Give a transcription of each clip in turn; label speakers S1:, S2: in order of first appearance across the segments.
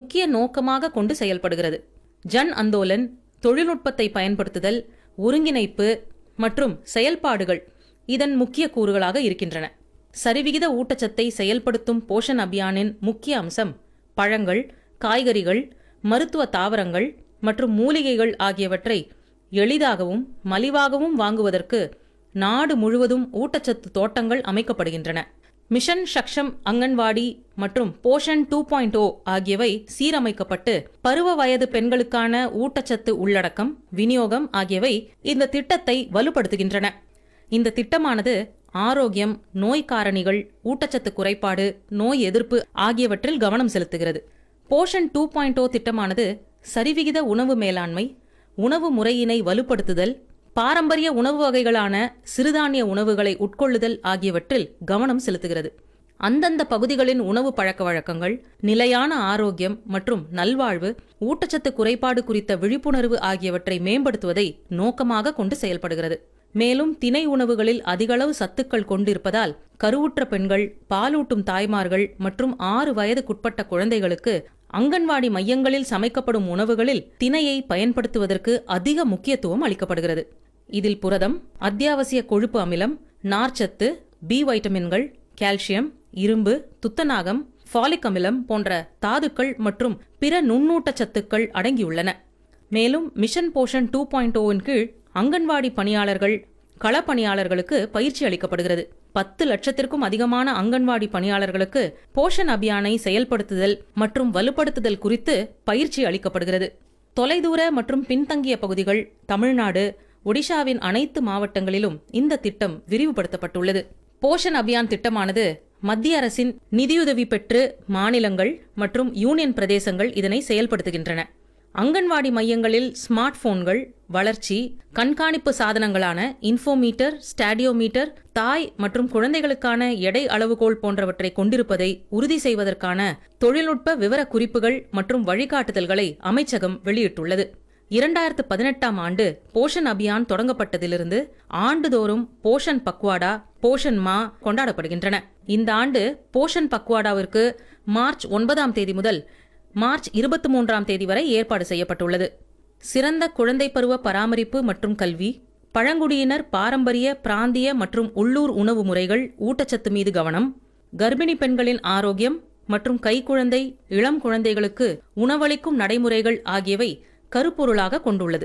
S1: முக்கிய நோக்கமாக கொண்டு செயல்படுகிறது ஜன் அந்தோலன் தொழில்நுட்பத்தை பயன்படுத்துதல் ஒருங்கிணைப்பு மற்றும் செயல்பாடுகள் இதன் முக்கிய கூறுகளாக இருக்கின்றன சரிவிகித ஊட்டச்சத்தை செயல்படுத்தும் போஷன் அபியானின் முக்கிய அம்சம் பழங்கள் காய்கறிகள் மருத்துவ தாவரங்கள் மற்றும் மூலிகைகள் ஆகியவற்றை எளிதாகவும் மலிவாகவும் வாங்குவதற்கு நாடு முழுவதும் ஊட்டச்சத்து தோட்டங்கள் அமைக்கப்படுகின்றன மிஷன் சக்ஷம் அங்கன்வாடி மற்றும் போஷன் டூ பாயிண்ட் ஓ ஆகியவை சீரமைக்கப்பட்டு பருவ வயது பெண்களுக்கான ஊட்டச்சத்து உள்ளடக்கம் விநியோகம் ஆகியவை இந்த திட்டத்தை வலுப்படுத்துகின்றன இந்த திட்டமானது ஆரோக்கியம் நோய் காரணிகள் ஊட்டச்சத்து குறைபாடு நோய் எதிர்ப்பு ஆகியவற்றில் கவனம் செலுத்துகிறது போஷன் டூ பாயிண்ட் ஓ திட்டமானது சரிவிகித உணவு மேலாண்மை உணவு முறையினை வலுப்படுத்துதல் பாரம்பரிய உணவு வகைகளான சிறுதானிய உணவுகளை உட்கொள்ளுதல் ஆகியவற்றில் கவனம் செலுத்துகிறது அந்தந்த பகுதிகளின் உணவு பழக்க வழக்கங்கள் நிலையான ஆரோக்கியம் மற்றும் நல்வாழ்வு ஊட்டச்சத்து குறைபாடு குறித்த விழிப்புணர்வு ஆகியவற்றை மேம்படுத்துவதை நோக்கமாக கொண்டு செயல்படுகிறது மேலும் திணை உணவுகளில் அதிகளவு சத்துக்கள் கொண்டிருப்பதால் கருவுற்ற பெண்கள் பாலூட்டும் தாய்மார்கள் மற்றும் ஆறு வயதுக்குட்பட்ட குழந்தைகளுக்கு அங்கன்வாடி மையங்களில் சமைக்கப்படும் உணவுகளில் திணையை பயன்படுத்துவதற்கு அதிக முக்கியத்துவம் அளிக்கப்படுகிறது இதில் புரதம் அத்தியாவசிய கொழுப்பு அமிலம் நார்ச்சத்து பி வைட்டமின்கள் கால்சியம் இரும்பு துத்தநாகம் ஃபாலிக் அமிலம் போன்ற தாதுக்கள் மற்றும் பிற நுண்ணூட்டச்சத்துக்கள் அடங்கியுள்ளன மேலும் மிஷன் போஷன் டூ பாயிண்ட் ஓவின் கீழ் அங்கன்வாடி பணியாளர்கள் களப்பணியாளர்களுக்கு பயிற்சி அளிக்கப்படுகிறது பத்து லட்சத்திற்கும் அதிகமான அங்கன்வாடி பணியாளர்களுக்கு போஷன் அபியானை செயல்படுத்துதல் மற்றும் வலுப்படுத்துதல் குறித்து பயிற்சி அளிக்கப்படுகிறது தொலைதூர மற்றும் பின்தங்கிய பகுதிகள் தமிழ்நாடு ஒடிஷாவின் அனைத்து மாவட்டங்களிலும் இந்த திட்டம் விரிவுபடுத்தப்பட்டுள்ளது போஷன் அபியான் திட்டமானது மத்திய அரசின் நிதியுதவி பெற்று மாநிலங்கள் மற்றும் யூனியன் பிரதேசங்கள் இதனை செயல்படுத்துகின்றன அங்கன்வாடி மையங்களில் ஸ்மார்ட் போன்கள் வளர்ச்சி கண்காணிப்பு சாதனங்களான இன்ஃபோமீட்டர் ஸ்டாடியோமீட்டர் தாய் மற்றும் குழந்தைகளுக்கான எடை அளவுகோல் போன்றவற்றை கொண்டிருப்பதை உறுதி செய்வதற்கான தொழில்நுட்ப விவர குறிப்புகள் மற்றும் வழிகாட்டுதல்களை அமைச்சகம் வெளியிட்டுள்ளது இரண்டாயிரத்து பதினெட்டாம் ஆண்டு போஷன் அபியான் தொடங்கப்பட்டதிலிருந்து ஆண்டுதோறும் போஷன் பக்வாடா போஷன் மா கொண்டாடப்படுகின்றன இந்த ஆண்டு போஷன் பக்வாடாவிற்கு மார்ச் ஒன்பதாம் தேதி முதல் மார்ச் இருபத்தி மூன்றாம் தேதி வரை ஏற்பாடு செய்யப்பட்டுள்ளது சிறந்த குழந்தை பருவ பராமரிப்பு மற்றும் கல்வி பழங்குடியினர் பாரம்பரிய பிராந்திய மற்றும் உள்ளூர் உணவு முறைகள் ஊட்டச்சத்து மீது கவனம் கர்ப்பிணி பெண்களின் ஆரோக்கியம் மற்றும் கைக்குழந்தை இளம் குழந்தைகளுக்கு உணவளிக்கும் நடைமுறைகள் ஆகியவை கருப்பொருளாக கொண்டுள்ளது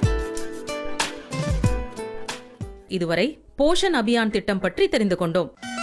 S1: இதுவரை போஷன் அபியான் திட்டம் பற்றி தெரிந்து கொண்டோம்